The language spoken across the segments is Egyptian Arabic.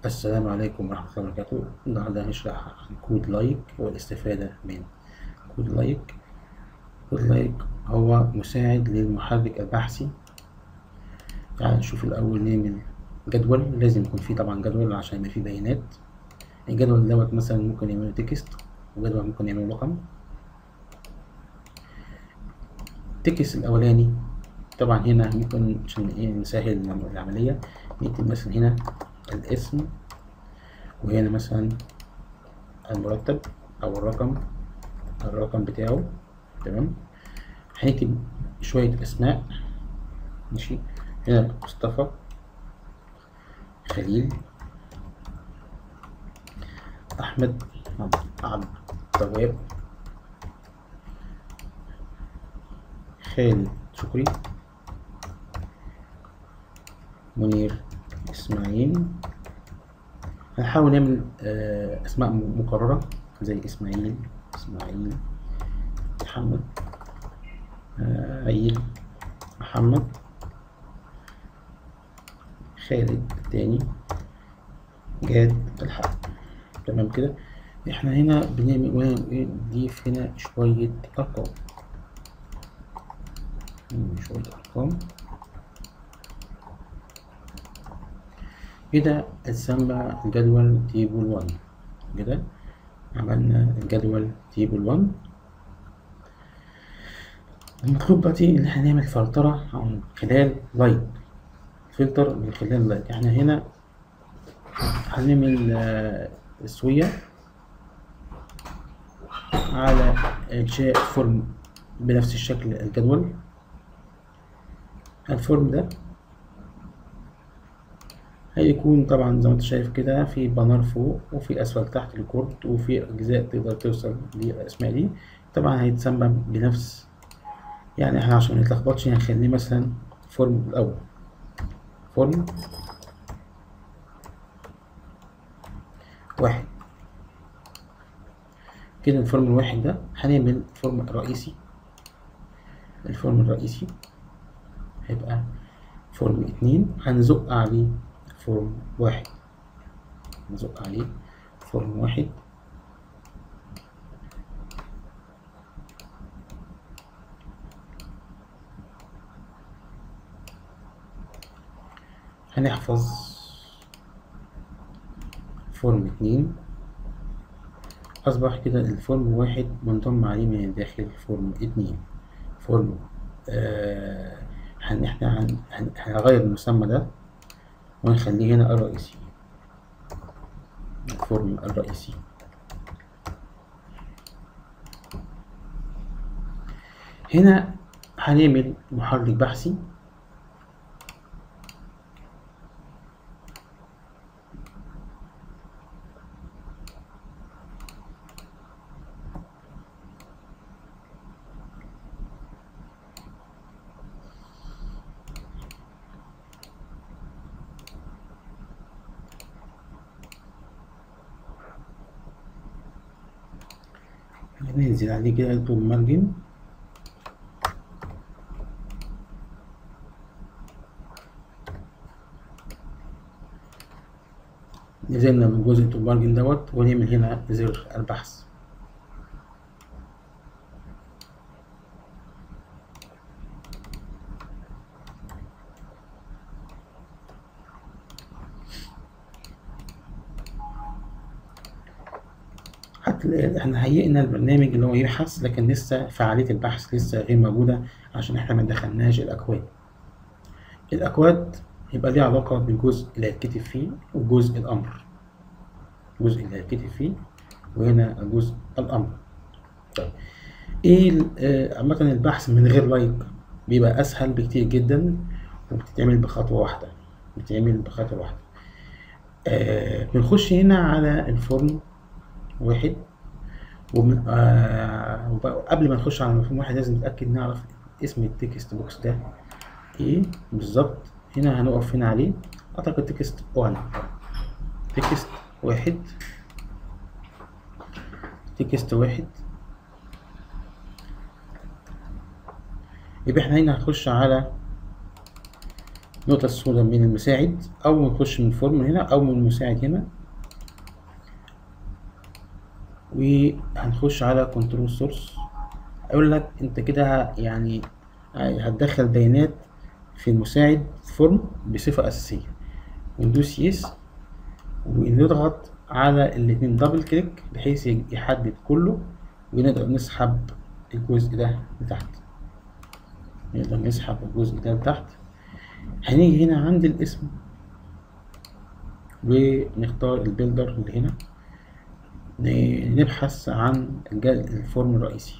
السلام عليكم ورحمة الله وبركاته النهاردة هنشرح عن كود لايك والاستفادة من كود لايك كود لايك هو مساعد للمحرك البحثي تعال نشوف الأول نعمل جدول لازم يكون فيه طبعا جدول عشان يبقى فيه بيانات الجدول دوت مثلا ممكن يعمله تكست وجدول ممكن يعمله رقم التكست الأولاني طبعا هنا ممكن عشان ايه نسهل العملية نكتب مثلا هنا الاسم وهنا مثلا المرتب أو الرقم الرقم بتاعه تمام هنكتب شوية أسماء ماشي هنا مصطفى خليل أحمد عبد التواب خالد شكري منير إسماعيل هنحاول نعمل أسماء مكررة زي إسماعيل إسماعيل محمد عيد محمد خالد التاني جاد الحق تمام كده احنا هنا بنعمل نضيف هنا شوية أرقام شوية أرقام كده اتسمى جدول تيبل 1 كده عملنا الجدول تيبل 1 المطلوب دلوقتي ان احنا نعمل فلترة من خلال لايك فلتر من خلال لايك احنا هنا هنعمل تسوية على إنشاء فورم بنفس الشكل الجدول الفورم ده هيكون طبعا زي ما انت شايف كده في بانر فوق وفي اسفل تحت الكورت وفي اجزاء تقدر توصل للاسماء دي طبعا هيتسمى بنفس يعني احنا عشان منتلخبطش هنخليه مثلا فورم الاول فورم واحد كده الفورم الواحد ده هنعمل فورم رئيسي الفورم الرئيسي هيبقى فورم اتنين هنزق عليه فورم واحد نزق عليه فورم واحد هنحفظ فورم اتنين أصبح كده الفورم واحد منضم عليه من الداخل فورم اتنين فورم آه احنا هنغير المسمى ده ونخليه هنا الرئيسي الفورم الرئيسي هنا هنعمل محرك بحثي ننزل عليه كده نطلب مارجن نزلنا من جزء التوب مارجن دوت ونعمل هنا زر البحث حتى احنا هيئنا البرنامج اللي هو يبحث لكن لسه فعالية البحث لسه غير موجودة عشان احنا ما دخلناش الأكواد الأكواد يبقى ليها علاقة بالجزء اللي هيتكتب فيه وجزء الأمر الجزء اللي هيتكتب فيه وهنا جزء الأمر طيب ايه عامة البحث من غير لايك بيبقى أسهل بكتير جدا وبتتعمل بخطوة واحدة بتتعمل بخطوة واحدة آه بنخش هنا على الفورم واحد ومن آه وقبل ما نخش على مفهوم واحد لازم نتأكد نعرف اسم التكست بوكس ده ايه بالظبط هنا هنقف هنا عليه اعتقد تكست 1 تكست واحد تكست واحد يبقى احنا هنا هنخش على النقطة السوداء من المساعد أو نخش من الفورم هنا أو من المساعد هنا وهنخش على كنترول سورس أقول لك أنت كده يعني هتدخل بيانات في المساعد فورم بصفة أساسية وندوس يس ونضغط على الاتنين دبل كليك بحيث يحدد كله ونقدر نسحب الجزء ده لتحت نقدر نسحب الجزء ده لتحت هنيجي هنا عند الاسم ونختار البيلدر اللي هنا نبحث عن الفورم الرئيسي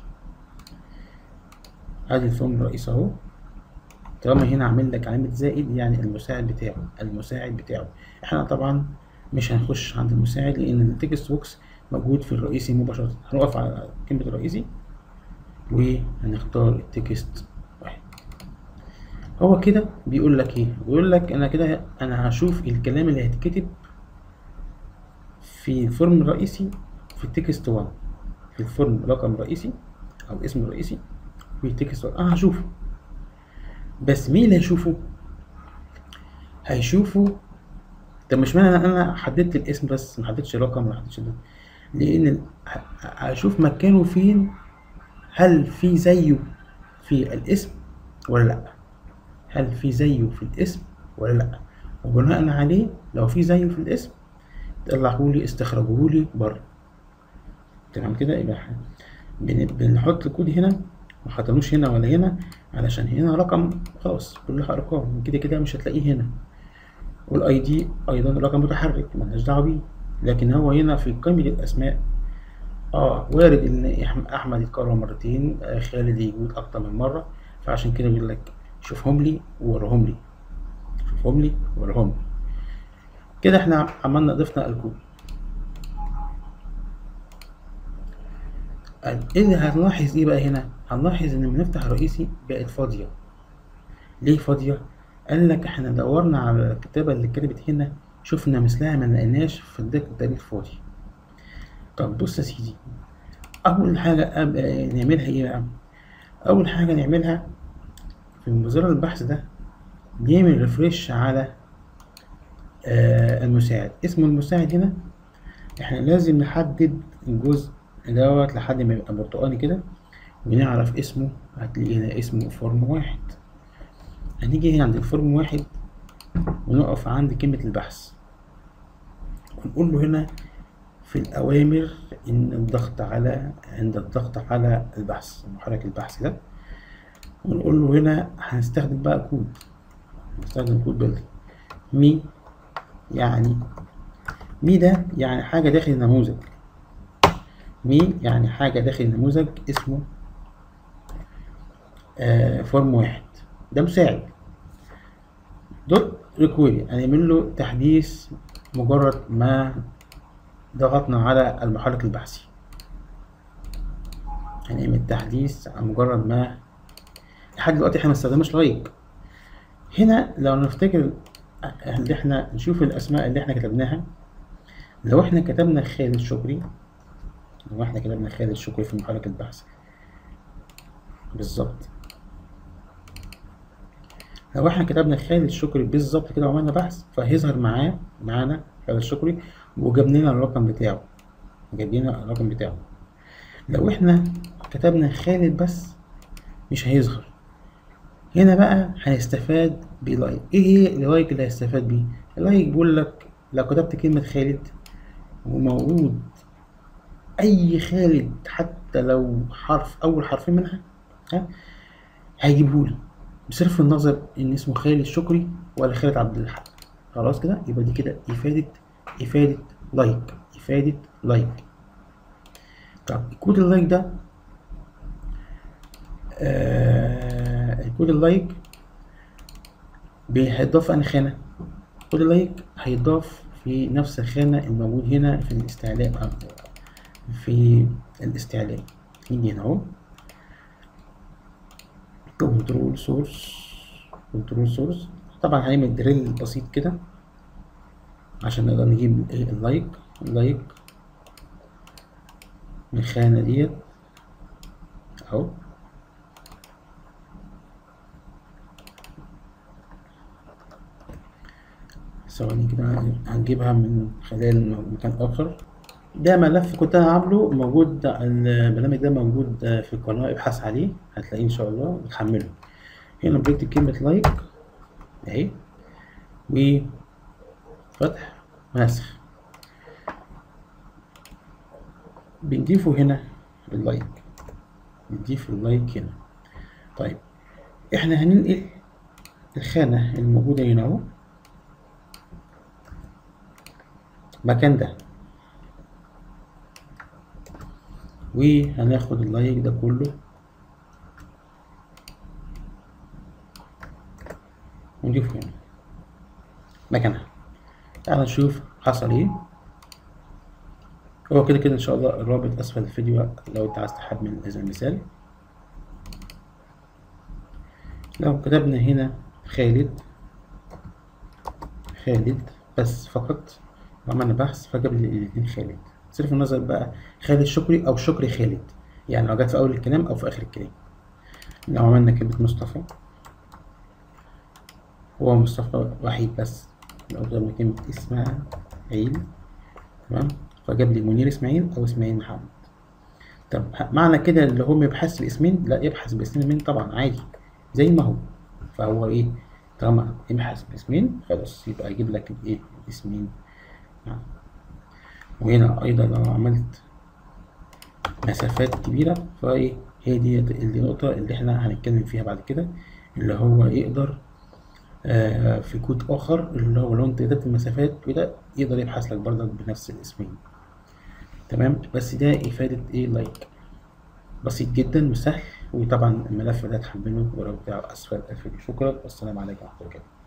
ادي الفورم الرئيسي اهو طالما هنا عامل لك علامة زائد يعني المساعد بتاعه المساعد بتاعه احنا طبعا مش هنخش عند المساعد لان التكست بوكس موجود في الرئيسي مباشرة هنقف على كلمة الرئيسي وهنختار التكست واحد هو كده بيقول لك ايه بيقول لك انا كده انا هشوف الكلام اللي هيتكتب في الفورم الرئيسي في التكست 1 في الفورم رقم رئيسي او اسم الرئيسي في التكست 1 انا هشوفه بس مين اللي هيشوفه هيشوفه طب مش معنى انا حددت الاسم بس ما حددتش الرقم ما حددتش ده لان هشوف مكانه فين هل في زيه في الاسم ولا لا هل في زيه في الاسم ولا لا وبناء عليه لو في زيه في الاسم طلعهولي استخرجهولي بره تمام كده يبقى بنحط الكود هنا ما حطنوش هنا ولا هنا علشان هنا رقم خلاص كلها ارقام كده كده مش هتلاقيه هنا والاي دي ايضا رقم متحرك ملناش دعوه بيه لكن هو هنا في قائمه الاسماء اه وارد ان احمد يتكرر مرتين آه خالد يجود اكتر من مره فعشان كده بيقول لك شوفهم لي ووريهم لي شوفهم لي ووريهم لي كده احنا عملنا ضفنا الكود اللي هنلاحظ ايه بقى هنا هنلاحظ ان المفتاح الرئيسي بقت فاضيه ليه فاضيه قال لك احنا دورنا على الكتابه اللي اتكتبت هنا شفنا مثلها ما لقيناش في الدليل فاضي طب بص يا سيدي اول حاجه نعملها ايه بقى اول حاجه نعملها في مزرعه البحث ده نعمل ريفريش على آه المساعد اسم المساعد هنا احنا لازم نحدد الجزء دوت لحد ما يبقى برتقاني كده ونعرف اسمه هتلاقي هنا اسمه فورم واحد هنيجي هنا عند الفورم واحد ونقف عند كلمة البحث ونقول له هنا في الأوامر إن الضغط على عند الضغط على البحث محرك البحث ده ونقول له هنا هنستخدم بقى كود هنستخدم كود بيلد مي يعني مي ده يعني حاجة داخل النموذج مي يعني حاجة داخل النموذج اسمه آه فورم واحد ده مساعد دوت ريكويري هنعمل له تحديث مجرد ما ضغطنا على المحرك البحثي هنعمل تحديث مجرد ما لحد دلوقتي احنا ما استخدمناش لايك هنا لو نفتكر اللي احنا نشوف الاسماء اللي احنا كتبناها لو احنا كتبنا خالد شكري لو احنا كتبنا خالد شكري في محرك البحث بالظبط لو احنا كتبنا خالد شكري بالظبط كده وعملنا بحث فهيظهر معاه معانا خالد شكري وجاب لنا الرقم بتاعه جاب لنا الرقم بتاعه لو احنا كتبنا خالد بس مش هيظهر هنا بقى هنستفاد بلايك ايه هي اللايك اللي هيستفاد بيه اللايك بيقول لك لو كتبت كلمة خالد وموجود اي خالد حتى لو حرف اول حرفين منها ها هيجيبهولي بصرف النظر ان اسمه خالد شكري ولا خالد عبد الحق خلاص كده يبقى دي كده افادة افادة لايك افادة لايك طب الكود اللايك ده آه الكود اللايك هيتضاف في خانة كود اللايك هيتضاف في نفس الخانة الموجود هنا في الاستعلاء في الاستعلاء نيجي هنا اهو كنترول سورس كنترول سورس طبعا هنعمل دريل بسيط كده عشان نقدر نجيب ايه اللايك اللايك من الخانة ديت اهو ثواني كده هنجيبها من خلال مكان آخر ده ملف كنت أنا عامله موجود البرنامج ده موجود في القناة ابحث عليه هتلاقيه إن شاء الله وتحمله هنا بكتب كلمة لايك أهي وفتح مسح بنضيفه هنا اللايك نضيف اللايك هنا طيب احنا هننقل الخانة الموجودة هنا اهو المكان ده وهناخد اللايك ده كله ونضيفه هنا مكانها تعال نشوف حصل ايه هو كده كده ان شاء الله الرابط اسفل الفيديو لو انت عايز تحمل هذا المثال لو كتبنا هنا خالد خالد بس فقط وعملنا بحث فجاب لي الاتنين خالد صرف النظر بقى خالد شكري او شكري خالد يعني لو جت في اول الكلام او في اخر الكلام لو عملنا كلمة مصطفى هو مصطفى وحيد بس لو ضربنا كلمة اسماعيل تمام فجاب لي منير اسماعيل او اسماعيل محمد طب معنى كده اللي هو ما يبحث باسمين لا يبحث باسمين مين طبعا عادي زي ما هو فهو ايه طالما يبحث باسمين خلاص يبقى يجيب لك الايه اسمين نعم وهنا ايضا لو عملت مسافات كبيرة فايه هي دي النقطة اللي احنا هنتكلم فيها بعد كده اللي هو يقدر آه في كود اخر اللي هو لو انت كتبت المسافات كده يقدر يبحث لك برضك بنفس الاسمين تمام بس ده افادة ايه لايك بسيط جدا وسهل وطبعا الملف ده تحمله والرابط بتاعه اسفل الفيديو شكرا والسلام عليكم ورحمة الله وبركاته